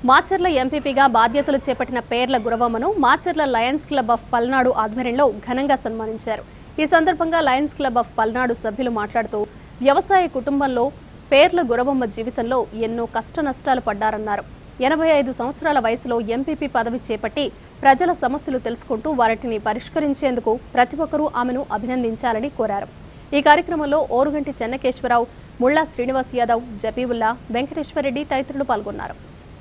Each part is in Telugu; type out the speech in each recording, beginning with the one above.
మాచర్ల ఎంపీపీగా బాధ్యతలు చేపట్టిన పేర్ల గురవమ్మను Macherla Lions Club of Palnadu ఆధ్వర్యంలో ఘనంగా సన్మానించారు ఈ సందర్భంగా లయన్స్ క్లబ్ ఆఫ్ పల్నాడు సభ్యులు మాట్లాడుతూ వ్యవసాయ కుటుంబంలో పేర్ల గురవమ్మ జీవితంలో ఎన్నో కష్ట నష్టాలు పడ్డారన్నారు ఎనభై ఐదు సంవత్సరాల వయసులో ఎంపీపీ పదవి చేపట్టి ప్రజల సమస్యలు తెలుసుకుంటూ వాటిని పరిష్కరించేందుకు ప్రతి ఒక్కరూ ఆమెను అభినందించాలని కోరారు ఈ కార్యక్రమంలో ఓరుగంటి చెన్నకేశ్వరరావు ముళ్ళా శ్రీనివాస్ యాదవ్ జబీవుల్లా వెంకటేశ్వరరెడ్డి తదితరులు పాల్గొన్నారు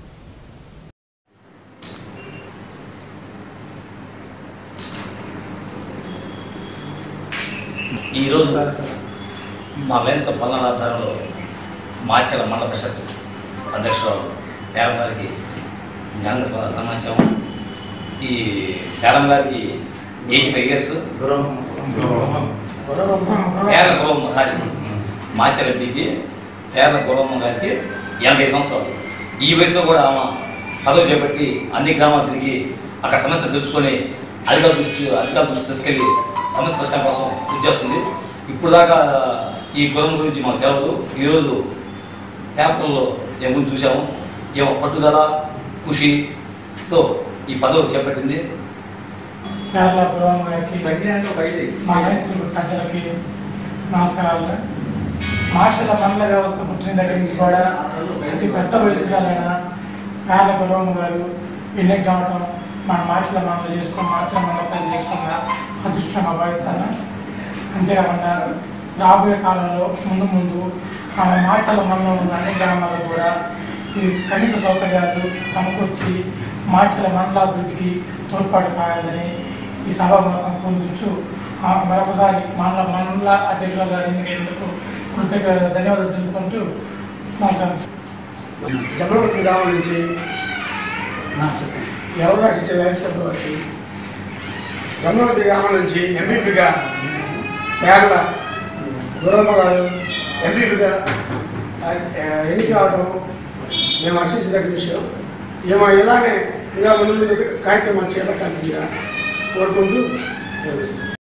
ఈరోజు మా లయన్స్ క్లబ్ పల్నాడు ఆధ్వర్యంలో మార్చల మండల పరిషత్ అధ్యక్షురాలు మేడం గారికి ఘనంగా స- సన్మానించాము ఈ మేడం గారికి ఎయిటీ ఫైవ్ ఇయర్స్ పేద గౌరవం సారీ మార్చల ఎంపీకి పేద గౌరవం గారికి ఎనభై సంవత్సరాలు ఈ వయసులో కూడా ఆమె పదవి చేపట్టి అన్ని గ్రామాలు తిరిగి అక్కడ సమస్యలు తెలుసుకొని అధికారుల దృష్టి అధికారుల దృష్టి తీసుకెళ్ళి సమస్య పరిష్కారం కోసం కృషి చేస్తుంది ఇప్పుడు దాకా ఈ గురం గురించి మాకు తెలియదు ఈరోజు పేపర్లో ఏం గురించి చూసాము ఏమో పట్టుదల కృషితో ఈ పదవి చేపట్టింది కేరళ పురం గారికి మా రైతులు ప్రజలకి నమస్కారాలు మార్షల పండ్ల వ్యవస్థ పుట్టిన దగ్గర నుంచి కూడా అతి పెద్ద వయసుగాలైన కేరళ పురం గారు ఎన్నిక కావటం మన మార్చల మండలి చేసుకుని మార్చల మండలి చేసుకున్న అదృష్టం అభావితాను అంతేకాకుండా రాబోయే కాలంలో ముందు ముందు మన మార్చల మండలంలో ఉన్న అన్ని గ్రామాల్లో కూడా ఈ కనీస సౌకర్యాలు సమకూర్చి మార్చల మండలాభివృద్ధికి తోడ్పాటు కావాలని ఈ సభాముఖం పొందుతూ ఆ మరొకసారి మండల మండల అధ్యక్షుల గారి ఎన్నికైనందుకు కృతజ్ఞ ధన్యవాదాలు తెలుపుకుంటూ నమస్కారం జమలవరం గ్రామం నుంచి ఎవరా సిటీ లయన్స్ క్లబ్ వారికి జమలవరం గ్రామం నుంచి ఎంపీపీగా పేర్ల గురమ్మ గారు ఎంపీపీగా ఎన్నిక కావడం మేము హర్షించదగ్గ విషయం ఏమో ఇలానే ఇంకా ముందు ముందు కార్యక్రమాలు చేపట్టాల్సిందిగా కోరుకుంటూ నిర్వహిస్తున్నాం